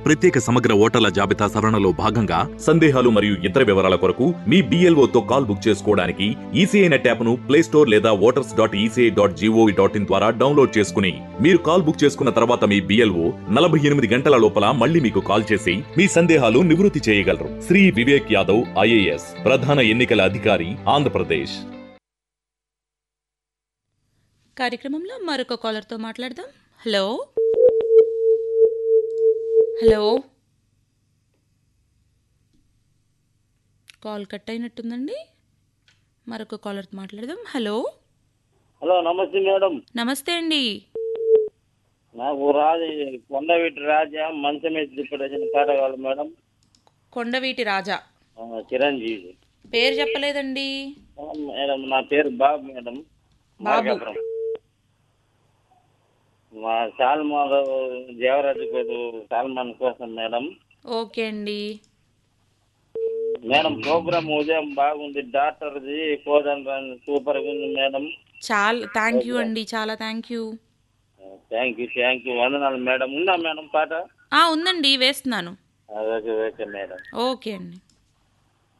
ప్రత్యేక సమగ్ర ఓటర్ల జాబితా సవరణలో భాగంగా సందేహాలు మరియు ఇతర వివరాల కొరకు మీ BLO తో కాల్ బుక్ చేసుకోవడానికి ఈసీఐ నెట్ యాప్ను ప్లే స్టోర్ లేదా voters dot ECI dot GOV dot in ద్వారా డౌన్లోడ్ చేసుకుని మీరు కాల్ బుక్ చేసుకున్న తర్వాత మీ బిఎల్ఓ నలభై ఎనిమిది గంటల లోపల మళ్ళీ మీకు కాల్ చేసి మీ సందేహాలు నివృత్తి చేయగలరు శ్రీ వివేక్ యాదవ్ ఐఏఎస్ ప్రధాన ఎన్నికల అధికారి ఆంధ్రప్రదేశ్ కార్యక్రమంలో మరొక కాలర్తో మాట్లాడదాం హలో హలో కాల్ కట్ అయినట్టుందండి మరొక కాలర్తో మాట్లాడదాం హలో హలో నమస్తే మేడం నమస్తే అండి నాకు రాజు కొండవీటి రాజా మంచం మీద తిప్పడేసిన పాట కావాలి మేడం కొండవీటి రాజా ఆ, చిరంజీవి పేరు చెప్పలేదండి ఆ, మేడం నా పేరు బాబు మేడం బాబు. మార్కాపురం. మా సాల్మాన్ దేవరాజు గారు సాల్మాన్ కోసం మేడం ఓకే అండి మేడం ప్రోగ్రామ్ ఉదయం బాగుంది డాక్టర్ది కోదండ సూపర్ గా ఉంది మేడం చాలా థ్యాంక్ యూ అండి చాలా thank you thank you thank you వందనాలు మేడం ఉందా మేడం పాట ఆ, ఉందండి వేస్తున్నాను ఆ, ఓకే ఓకే మేడం ఓకే అండి